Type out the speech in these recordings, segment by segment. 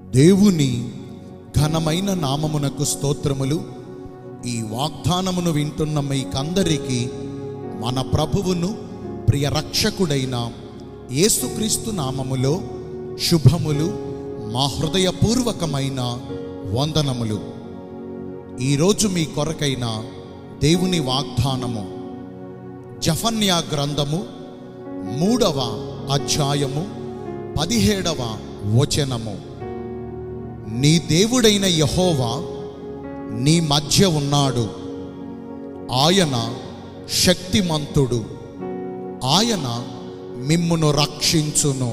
దేవుని ఘనమైన నామమునకు స్తోత్రములు ఈ వాగ్దానమును వింటున్న మీకందరికీ మన ప్రభువును ప్రియ రక్షకుడైన యేసుక్రీస్తు నామములో శుభములు మా హృదయపూర్వకమైన వందనములు ఈరోజు మీ కొరకైన దేవుని వాగ్దానము జఫన్యా గ్రంథము మూడవ అధ్యాయము పదిహేడవ వచనము నీ దేవుడైన యహోవా నీ మధ్య ఉన్నాడు ఆయన శక్తిమంతుడు ఆయన మిమ్మును రక్షించును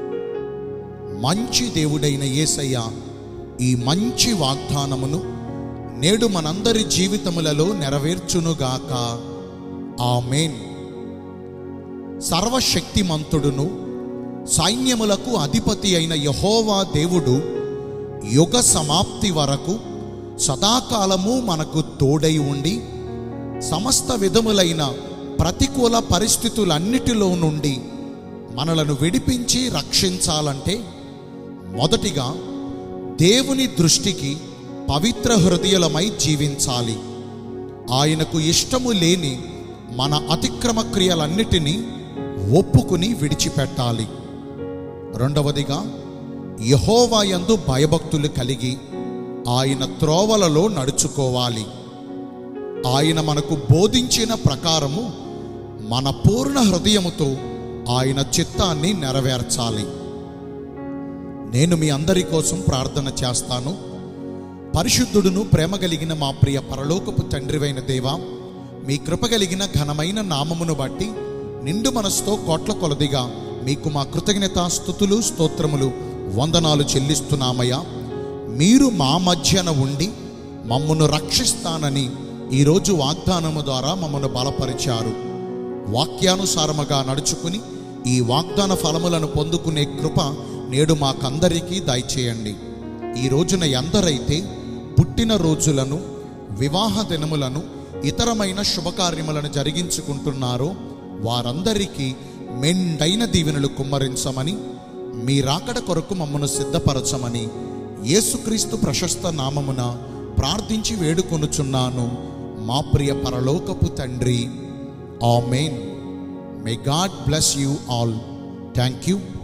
మంచి దేవుడైన యేసయ్య ఈ మంచి వాగ్దానమును నేడు మనందరి జీవితములలో నెరవేర్చునుగాక ఆమెన్ సర్వశక్తిమంతుడును సైన్యములకు అధిపతి అయిన యహోవా దేవుడు యుగ సమాప్తి వరకు సదాకాలము మనకు తోడై ఉండి సమస్త విధములైన ప్రతికూల పరిస్థితులన్నిటిలో నుండి మనలను విడిపించి రక్షించాలంటే మొదటిగా దేవుని దృష్టికి పవిత్ర హృదయులమై జీవించాలి ఆయనకు ఇష్టము లేని మన అతిక్రమ క్రియలన్నిటినీ ఒప్పుకుని విడిచిపెట్టాలి రెండవదిగా యహోవాయందు భయభక్తులు కలిగి ఆయన త్రోవలలో నడుచుకోవాలి ఆయన మనకు బోధించిన ప్రకారము మన పూర్ణ హృదయముతో ఆయన చిత్తాన్ని నెరవేర్చాలి నేను మీ అందరి కోసం ప్రార్థన చేస్తాను పరిశుద్ధుడును ప్రేమ కలిగిన మా ప్రియ పరలోకపు తండ్రివైన దేవా మీ కృప కలిగిన ఘనమైన నామమును బట్టి నిండు మనసుతో కోట్ల కొలదిగా మీకు మా కృతజ్ఞత స్థుతులు స్తోత్రములు వందనాలు చెల్లిస్తున్నామయ్యా మీరు మా మధ్యన ఉండి మమ్మను రక్షిస్తానని ఈరోజు వాగ్దానము ద్వారా మమ్మను బలపరిచారు వాక్యానుసారముగా నడుచుకుని ఈ వాగ్దాన ఫలములను పొందుకునే కృప నేడు మాకందరికీ దయచేయండి ఈ రోజున ఎందరైతే పుట్టిన రోజులను వివాహ దినములను ఇతరమైన శుభకార్యములను జరిగించుకుంటున్నారో వారందరికీ మెండైన దీవెనలు కుమ్మరించమని మీ రాకడ కొరకు మమ్మను సిద్ధపరచమని యేసుక్రీస్తు ప్రశస్త నామమున ప్రార్థించి వేడుకొనుచున్నాను మా ప్రియ పరలోకపు తండ్రి amen may God bless you all thank you